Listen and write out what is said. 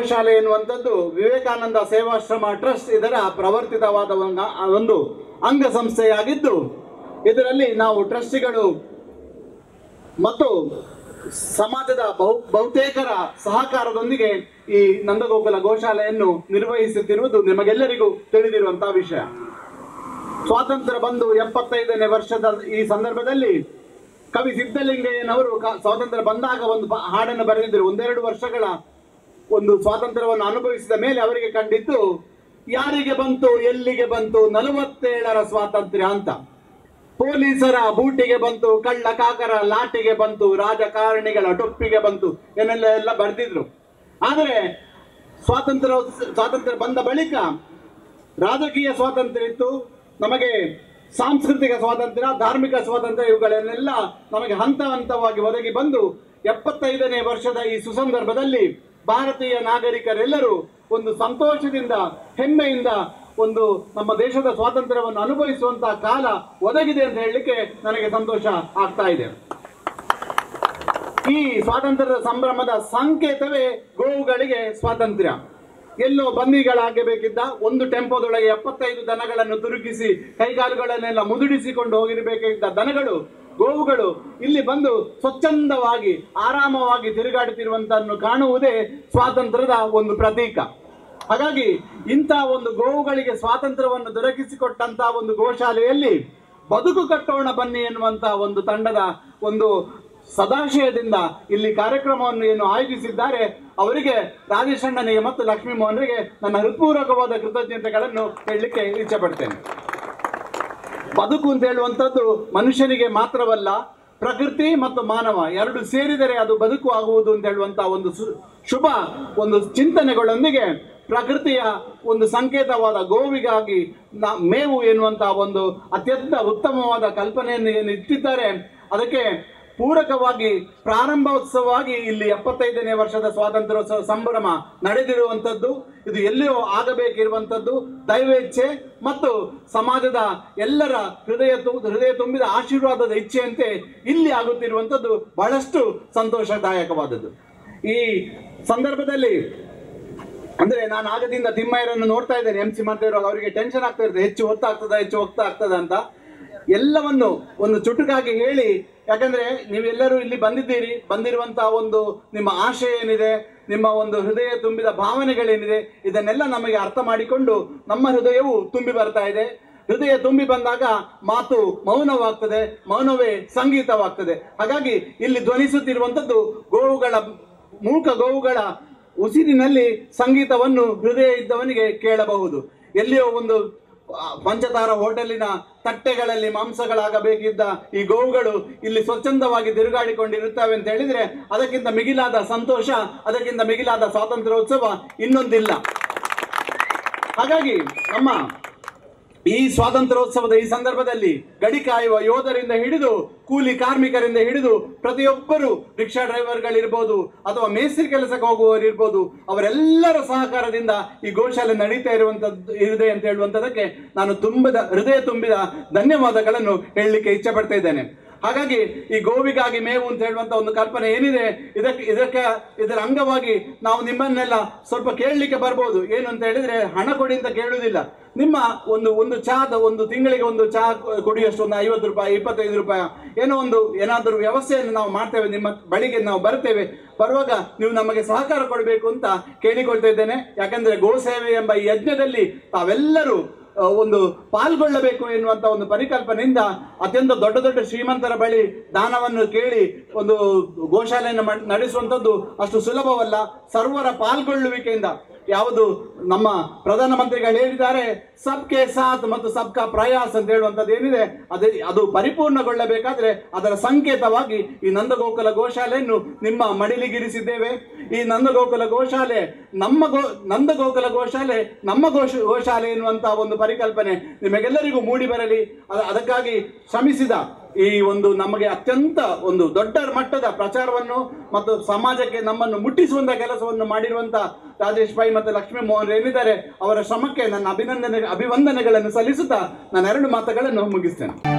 ಗೋಶಾಲೆ ಎನ್ನುವಂಥದ್ದು ವಿವೇಕಾನಂದ ಸೇವಾಶ್ರಮ ಟ್ರಸ್ಟ್ ಇದರ ಪ್ರವರ್ತಿತವಾದ ಒಂದು- ಒಂದು ಅಂಗಸಂಸ್ಥೆಯಾಗಿದ್ದು ಇದರಲ್ಲಿ ನಾವು ಟ್ರಸ್ಟಿಗಳು ಮತ್ತು ಸಮಾಜದ ಬಹು ಬಹುತೇಕರ ಸಹಕಾರದೊಂದಿಗೆ ಈ ನಂದಗೋಕುಲ ಗೋಶಾಲೆಯನ್ನು ನಿರ್ವಹಿಸುತ್ತಿರುವುದು ನಿಮಗೆಲ್ಲರಿಗೂ ತಿಳಿದಿರುವಂತಹ ವಿಷಯ ಸ್ವಾತಂತ್ರ್ಯ ಬಂದು ಎಪ್ಪತ್ತೈದನೇ ವರ್ಷದ ಈ ಸಂದರ್ಭದಲ್ಲಿ ಕವಿ ಸಿದ್ಧಲಿಂಗಯ್ಯನವರು ಕ- ಸ್ವಾತಂತ್ರ್ಯ ಬಂದಾಗ ಒಂದು ಬ- ಹಾಡನ್ನು ಬರೆದಿದ್ದರು ಒಂದೆರಡು ವರ್ಷಗಳ ಒಂದು ಸ್ವಾತಂತ್ರ್ಯವನ್ನು ಅನುಭವಿಸಿದ ಮೇಲೆ ಅವರಿಗೆ ಕಂಡಿದ್ದು ಯಾರಿಗೆ ಬಂತು ಎಲ್ಲಿಗೆ ಬಂತು ನಲವತ್ತೇಳರ ಸ್ವಾತಂತ್ರ್ಯ ಅಂತ ಪೊಲೀಸರ ಬೂಟಿಗೆ ಬಂತು ಕಳ್ಳ ಕಾಕರ ಲಾಟಿಗೆ ಬಂತು ರಾಜಕಾರಣಿಗಳ ಟೊಪ್ಪಿಗೆ ಬಂತು ಏನೆಲ್ಲ ಎಲ್ಲ ಬರೆದಿದ್ರು ಆದರೆ ಸ್ವಾತಂತ್ರ್ಯ ಸ್ವಾತಂತ್ರ್ಯ ಬಂದ ಬಳಿಕ ರಾಜಕೀಯ ಸ್ವಾತಂತ್ರ್ಯ ಇತ್ತು ನಮಗೆ ಸಾಂಸ್ಕೃತಿಕ ಸ್ವಾತಂತ್ರ್ಯ ಧಾರ್ಮಿಕ ಸ್ವಾತಂತ್ರ್ಯ ಇವುಗಳನ್ನೆಲ್ಲ ನಮಗೆ ಹಂತ ಹಂತವಾಗಿ ಒದಗಿ ಬಂದು ಎಪ್ಪತ್ತೈದನೇ ವರ್ಷದ ಈ ಸುಸಂದರ್ಭದಲ್ಲಿ ಭಾರತೀಯ ನಾಗರಿಕರೆಲ್ಲರೂ ಒಂದು ಸಂತೋಷದಿಂದ ಹೆಮ್ಮೆಯಿಂದ ಒಂದು ನಮ್ಮ ದೇಶದ ಸ್ವಾತಂತ್ರ್ಯವನ್ನು ಅನುಭವಿಸುವಂತಹ ಕಾಲ ಒದಗಿದೆ ಅಂತ ಹೇಳಲಿಕ್ಕೆ ನನಗೆ ಸಂತೋಷ ಆಗ್ತಾ ಇದೆ ಈ ಸ್ವಾತಂತ್ರ್ಯದ ಸಂಭ್ರಮದ ಸಂಕೇತವೇ ಗೋವುಗಳಿಗೆ ಸ್ವಾತಂತ್ರ್ಯ ಎಲ್ಲೋ ಬಂದಿಗಳಾಗಬೇಕಿದ್ದ ಒಂದು ಟೆಂಪೋದೊಳಗೆ ಎಪ್ಪತ್ತೈದು ದನಗಳನ್ನು ತುರುಕಿಸಿ ಕೈಕಾಲುಗಳನ್ನೆಲ್ಲ ಮುದುಡಿಸಿಕೊಂಡು ಹೋಗಿರಬೇಕಿದ್ದ ದನಗಳು ಗೋವುಗಳು ಇಲ್ಲಿ ಬಂದು ಸ್ವಚ್ಛಂದವಾಗಿ ಆರಾಮವಾಗಿ ತಿರುಗಾಡುತ್ತಿರುವಂತನ್ನು ಕಾಣುವುದೇ ಸ್ವಾತಂತ್ರ್ಯದ ಒಂದು ಪ್ರತೀಕ ಹಾಗಾಗಿ ಇಂಥ ಒಂದು ಗೋವುಗಳಿಗೆ ಸ್ವಾತಂತ್ರ್ಯವನ್ನು ದೊರಕಿಸಿಕೊಟ್ಟಂತಹ ಒಂದು ಗೋಶಾಲೆಯಲ್ಲಿ ಬದುಕು ಕಟ್ಟೋಣ ಬನ್ನಿ ಎನ್ನುವಂತಹ ಒಂದು ತಂಡದ ಒಂದು ಸದಾಶಯದಿಂದ ಇಲ್ಲಿ ಕಾರ್ಯಕ್ರಮವನ್ನು ಏನು ಆಯೋಜಿಸಿದ್ದಾರೆ ಅವರಿಗೆ ರಾಜೇಶ್ ಅಣ್ಣನಿಗೆ ಮತ್ತು ಲಕ್ಷ್ಮೀ ಮೋಹನ್ರಿಗೆ ನನ್ನ ಹೃತ್ಪೂರ್ವಕವಾದ ಕೃತಜ್ಞತೆಗಳನ್ನು ಹೇಳಲಿಕ್ಕೆ ಇಚ್ಛೆ ಪಡ್ತೇನೆ ಬದುಕು ಅಂತ ಹೇಳುವಂಥದ್ದು ಮನುಷ್ಯನಿಗೆ ಮಾತ್ರವಲ್ಲ ಪ್ರಕೃತಿ ಮತ್ತು ಮಾನವ ಎರಡು ಸೇರಿದರೆ ಅದು ಬದುಕು ಆಗುವುದು ಅಂತ ಹೇಳುವಂತಹ ಒಂದು ಸು- ಶುಭ ಒಂದು ಚಿಂತನೆಗಳೊಂದಿಗೆ ಪ್ರಕೃತಿಯ ಒಂದು ಸಂಕೇತವಾದ ಗೋವಿಗಾಗಿ ನ- ಮೇವು ಎನ್ನುವಂತಹ ಒಂದು ಅತ್ಯಂತ ಉತ್ತಮವಾದ ಕಲ್ಪನೆಯನ್ನು ಏನು ಇಟ್ಟಿದ್ದಾರೆ ಅದಕ್ಕೆ ಪೂರಕವಾಗಿ ಪ್ರಾರಂಭೋತ್ಸವವಾಗಿ ಇಲ್ಲಿ ಎಪ್ಪತ್ತೈದನೇ ವರ್ಷದ ಸ್ವಾತಂತ್ರ್ಯೋತ್ಸವ ಸಂಭ್ರಮ ನಡೆದಿರುವಂಥದ್ದು ಇದು ಎಲ್ಲಿಯೋ ಆಗಬೇಕಿರುವಂಥದ್ದು ದೈವೇಚ್ಛೆ ಮತ್ತು ಸಮಾಜದ ಎಲ್ಲರ ಹೃದಯ ತು- ಹೃದಯ ತುಂಬಿದ ಆಶೀರ್ವಾದದ ಇಚ್ಛೆಯಂತೆ ಇಲ್ಲಿ ಆಗುತ್ತಿರುವಂಥದ್ದು ಬಹಳಷ್ಟು ಸಂತೋಷದಾಯಕವಾದದ್ದು ಈ ಸಂದರ್ಭದಲ್ಲಿ ಅಂದ್ರೆ ನಾನು ಆಗದಿಂದ ತಿಮ್ಮಯ್ಯರನ್ನು ನೋಡ್ತಾ ಇದ್ದೇನೆ ಎಂ ಸಿ ಮಾಡ್ತಾ ಅವರಿಗೆ ಟೆನ್ಷನ್ ಆಗ್ತಾ ಇರ್ತದೆ ಹೆಚ್ಚು ಹೊತ್ತಾಗ್ತದ ಹೆಚ್ಚು ಹೊತ್ತ ಆಗ್ತದ ಅಂತ ಎಲ್ಲವನ್ನು ಒಂದು ಚುಟುಕಾಗಿ ಹೇಳಿ ಯಾಕಂದ್ರೆ ನೀವೆಲ್ಲರೂ ಇಲ್ಲಿ ಬಂದಿದ್ದೀರಿ ಬಂದಿರುವಂತಹ ಒಂದು ನಿಮ್ಮ ಆಶಯ ಏನಿದೆ ನಿಮ್ಮ ಒಂದು ಹೃದಯ ತುಂಬಿದ ಭಾವನೆಗಳೇನಿದೆ ಇದನ್ನೆಲ್ಲ ನಮಗೆ ಅರ್ಥ ಮಾಡಿಕೊಂಡು ನಮ್ಮ ಹೃದಯವು ತುಂಬಿ ಬರ್ತಾ ಇದೆ ಹೃದಯ ತುಂಬಿ ಬಂದಾಗ ಮಾತು ಮೌನವಾಗ್ತದೆ ಮೌನವೇ ಸಂಗೀತವಾಗ್ತದೆ ಹಾಗಾಗಿ ಇಲ್ಲಿ ಧ್ವನಿಸುತ್ತಿರುವಂಥದ್ದು ಗೋವುಗಳ ಮೂಕ ಗೋವುಗಳ ಉಸಿರಿನಲ್ಲಿ ಸಂಗೀತವನ್ನು ಹೃದಯ ಇದ್ದವನಿಗೆ ಕೇಳಬಹುದು ಎಲ್ಲಿಯೋ ಒಂದು ಆ, ಪಂಚತಾರ ಹೋಟೆಲಿನ ತಟ್ಟೆಗಳಲ್ಲಿ ಮಾಂಸಗಳಾಗಬೇಕಿದ್ದ ಈ ಗೋವುಗಳು ಇಲ್ಲಿ ಸ್ವಚ್ಛಂದವಾಗಿ ತಿರುಗಾಡಿಕೊಂಡಿರುತ್ತವೆ ಅಂತ ಹೇಳಿದ್ರೆ ಅದಕ್ಕಿಂತ ಮಿಗಿಲಾದ ಸಂತೋಷ ಅದಕ್ಕಿಂತ ಮಿಗಿಲಾದ ಸ್ವಾತಂತ್ರ್ಯೋತ್ಸವ ಇನ್ನೊಂದಿಲ್ಲ ಹಾಗಾಗಿ ನಮ್ಮ ಈ ಸ್ವಾತಂತ್ರ್ಯೋತ್ಸವದ ಈ ಸಂದರ್ಭದಲ್ಲಿ ಗಡಿ ಕಾಯುವ ಯೋಧರಿಂದ ಹಿಡಿದು ಕೂಲಿ ಕಾರ್ಮಿಕರಿಂದ ಹಿಡಿದು ಪ್ರತಿಯೊಬ್ಬರು ರಿಕ್ಷಾ ಡ್ರೈವರ್ಗಳಿರ್ಬೋದು ಅಥವಾ ಮೇಸ್ತ್ರಿ ಕೆಲಸಕ್ಕೆ ಹೋಗುವವರು ಇರ್ಬೋದು ಅವರೆಲ್ಲರ ಸಹಕಾರದಿಂದ ಈ ಗೋಶಾಲೆ ನಡೀತಾ ಇರುವಂತದ್ದು ಇದೆ ಅಂತ ಹೇಳುವಂತದಕ್ಕೆ ನಾನು ತುಂಬಿದ ಹೃದಯ ತುಂಬಿದ ಧನ್ಯವಾದಗಳನ್ನು ಹೇಳಲಿಕ್ಕೆ ಇಚ್ಛೆ ಪಡ್ತಾ ಇದ್ದೇನೆ ಹಾಗಾಗಿ ಈ ಗೋವಿಗಾಗಿ ಮೇವು ಅಂತ ಹೇಳುವಂತ ಒಂದು ಕಲ್ಪನೆ ಏನಿದೆ ಇದಕ್ಕೆ ಇದಕ್ಕೆ ಇದರ ಅಂಗವಾಗಿ ನಾವು ನಿಮ್ಮನ್ನೆಲ್ಲ ಸ್ವಲ್ಪ ಕೇಳಲಿಕ್ಕೆ ಬರ್ಬೋದು ಏನು ಅಂತ ಹೇಳಿದ್ರೆ ಹಣ ಕೊಡಿ ಅಂತ ಕೇಳುವುದಿಲ್ಲ ನಿಮ್ಮ ಒಂದು ಒಂದು ಚಹಾದ ಒಂದು ತಿಂಗಳಿಗೆ ಒಂದು ಚಹಾ ಕುಡಿಯಷ್ಟು ಒಂದು ಐವತ್ತು ರೂಪಾಯಿ ಇಪ್ಪತ್ತೈದು ರೂಪಾಯಿ ಏನೋ ಒಂದು ಏನಾದರೂ ವ್ಯವಸ್ಥೆಯನ್ನು ನಾವು ಮಾಡ್ತೇವೆ ನಿಮ್ಮ ಬಳಿಗೆ ನಾವು ಬರ್ತೇವೆ ಬರುವಾಗ ನೀವು ನಮಗೆ ಸಹಕಾರ ಕೊಡಬೇಕು ಅಂತ ಕೇಳಿಕೊಳ್ತಾ ಇದ್ದೇನೆ ಯಾಕಂದ್ರೆ ಗೋ ಸೇವೆ ಎಂಬ ಈ ಯಜ್ಞದಲ್ಲಿ ತಾವೆಲ್ಲರೂ ಆ, ಒಂದು ಪಾಲ್ಗೊಳ್ಳಬೇಕು ಎನ್ನುವಂತ ಒಂದು ಪರಿಕಲ್ಪನೆಯಿಂದ ಅತ್ಯಂತ ದೊಡ್ಡ ದೊಡ್ಡ ಶ್ರೀಮಂತರ ಬಳಿ ದಾನವನ್ನು ಕೇಳಿ ಒಂದು ಗೋಶಾಲೆಯನ್ನು ಮಾಡ್- ನಡೆಸುವಂಥದ್ದು ಅಷ್ಟು ಸುಲಭವಲ್ಲ ಸರ್ವರ ಪಾಲ್ಗೊಳ್ಳುವಿಕೆಯಿಂದ ಯಾವುದು ನಮ್ಮ ಪ್ರಧಾನಮಂತ್ರಿಗಳು ಹೇಳಿದ್ದಾರೆ ಸಬ್ಕೆ ಸಾಥ್ ಮತ್ತು ಸಬ್ಕಾ ಪ್ರಯಾಸ್ ಅಂತ ಹೇಳುವಂಥದ್ದು ಏನಿದೆ ಅದೇ ಅದು ಪರಿಪೂರ್ಣಗೊಳ್ಳಬೇಕಾದ್ರೆ ಅದರ ಸಂಕೇತವಾಗಿ ಈ ನಂದಗೋಕುಲ ಗೋಶಾಲೆಯನ್ನು ನಿಮ್ಮ ಮಡಿಲಿಗಿರಿಸಿದ್ದೇವೆ ಈ ನಂದಗೋಕುಲ ಗೋಶಾಲೆ ನಮ್ಮ ಗೋ ನಂದಗೋಕುಲ ಗೋಶಾಲೆ ನಮ್ಮ ಗೋಶ ಗೋಶಾಲೆ ಎನ್ನುವಂತ ಒಂದು ಪರಿಕಲ್ಪನೆ ನಿಮಗೆಲ್ಲರಿಗೂ ಮೂಡಿ ಬರಲಿ ಅದ- ಅದಕ್ಕಾಗಿ ಶ್ರಮಿಸಿದ ಈ ಒಂದು ನಮಗೆ ಅತ್ಯಂತ ಒಂದು ದೊಡ್ಡ ಮಟ್ಟದ ಪ್ರಚಾರವನ್ನು ಮತ್ತು ಸಮಾಜಕ್ಕೆ ನಮ್ಮನ್ನು ಮುಟ್ಟಿಸುವಂತ ಕೆಲಸವನ್ನು ಮಾಡಿರುವಂತ ರಾಜೇಶ್ ಪೈ ಮತ್ತು ಲಕ್ಷ್ಮೀ ಮೋಹನ್ ಏನಿದ್ದಾರೆ ಅವರ ಶ್ರಮಕ್ಕೆ ನನ್ನ ಅಭಿನಂದನೆ ಅಭಿವಂದನೆಗಳನ್ನು ಸಲ್ಲಿಸುತ್ತಾ ನಾನು ಎರಡು ಮಾತುಗಳನ್ನು ಮುಗಿಸ್ತೇನೆ